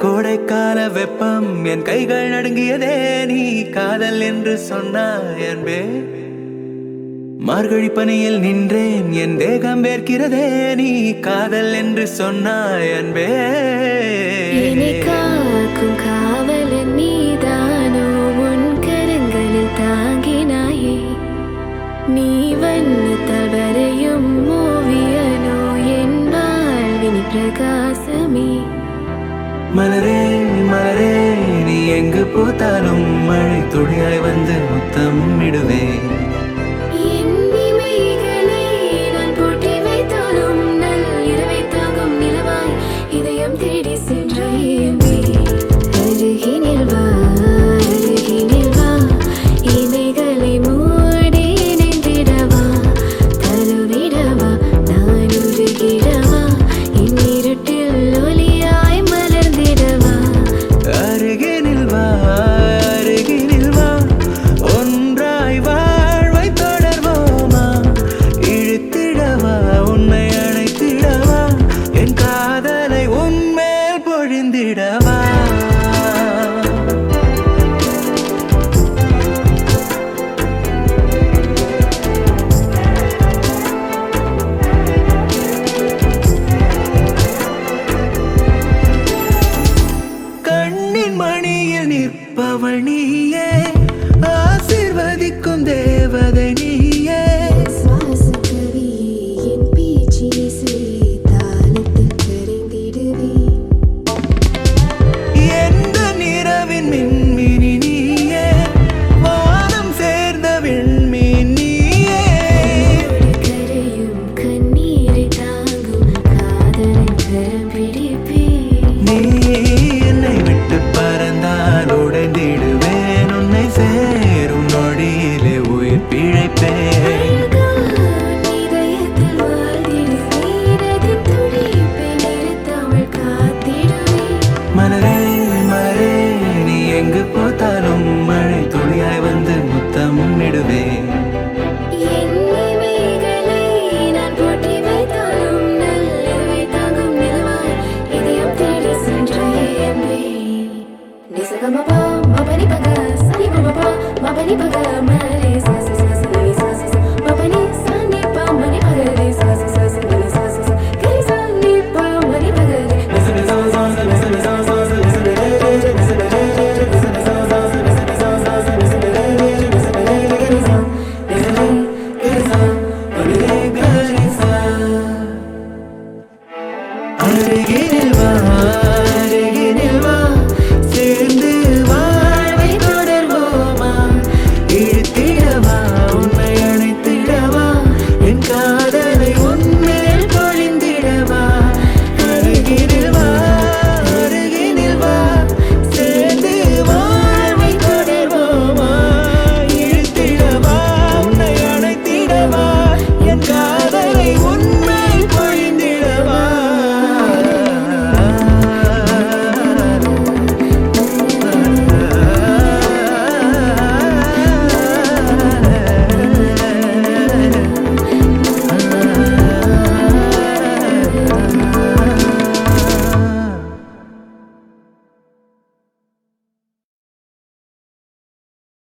கோடைக்கால வெப்பம் என் கைகள் நடுங்கியதே நீ காதல் என்று சொன்னாய் அன்பே மார்கழி பனியில் நின்றேன் என் தேகம் வேர்க்கிறதே நீ காதல் என்று சொன்னாய் அன்பே என்னை காக்கும் காவலன் நீதானோ உன் கரங்களில் தாங்கினாயே நீ வண்ணத்தால் வரையும் ஓவியனோ என் வாழ்வினி பிரகாசமே மலரே மலரே நீ எங்கு பூத்தாலும் மழை துளியாய் வந்து முத்தம் இடுவேன் என் இமைகளை நான் பூட்டி வைத்தாலும் நல் இரவை தாங்கும் நிலவாய் இதயம் தேடி சென்றாயே அருகினில் வா அருகினில் வா இமைகளை மூடி நின்றிடவா தழுவிடவா நான் உருகிடவா என் இருட்டில் ஒளியாய் மலர்ந்திடவா அருகினில் வா அருகினில் வா ஒன்றாய் வாழ்வை தொடர்வோமா இழுத்திடவா உன்னை அழைத்திடவா என் காதலை உன்மேல் பொழிந்திடவா கண்ணின் மணியில் நிற்பவள் நீயே ஆசிர்வதிக்கும் தேவதை நீயே சுவாச கவியே என் பேச்சினை செய் தாளத்தில் கரைந்திடுவே எந்த நிறவின் மின்மினி நீயே வானம் சேர்ந்த விண்மீன் நீயே கரையும் கண்ணீரை தாங்கும் காதலின் கரம் பிடிப்பே நீ என்னை விட்டு பறந்தால் உடைந்திடுவேன் உன்னை சேரும் நொடியிலே உயிர் பிழைப்பேன் இதயத்தில் வாழ்ந்திடுவேன் அதின் துடிப்பை நிறுத்தாமல் காத்திடுவேன் மலரே மலரே நீ எங்கு போத்தாலும் மழை துளியாய் வந்து முத்தம் இடுவேன் என் இமைகளை நான் பூட்டி வைத்தாலும் நல்லவை தாங்கும் நிலவாய் இதயம் தேடி சென்றாயே அன்பே. நிசகமபா, மபனி பக, சனி பமபா, மபனி பக, மரி ச ச ச ச நி ச ச ச. மபனி ச நி ப மணி பக ரி ச ச ச ச நி ச ச ச. கரி ச நி ப மணி பக ரி. நி ச நி ச ச ச நி ச நி ச ச ச நி ச நி ரே ரே ரே நி ச நி ரே ரே ரே நி ச நி ச ச ச நி ச நி ச ச ச நி ச நி ரே ரே ரே நி ச நி ரே ரே கரி ச. நி ச நி கரி ச. மணி ரே கரி ச. அருகில் வா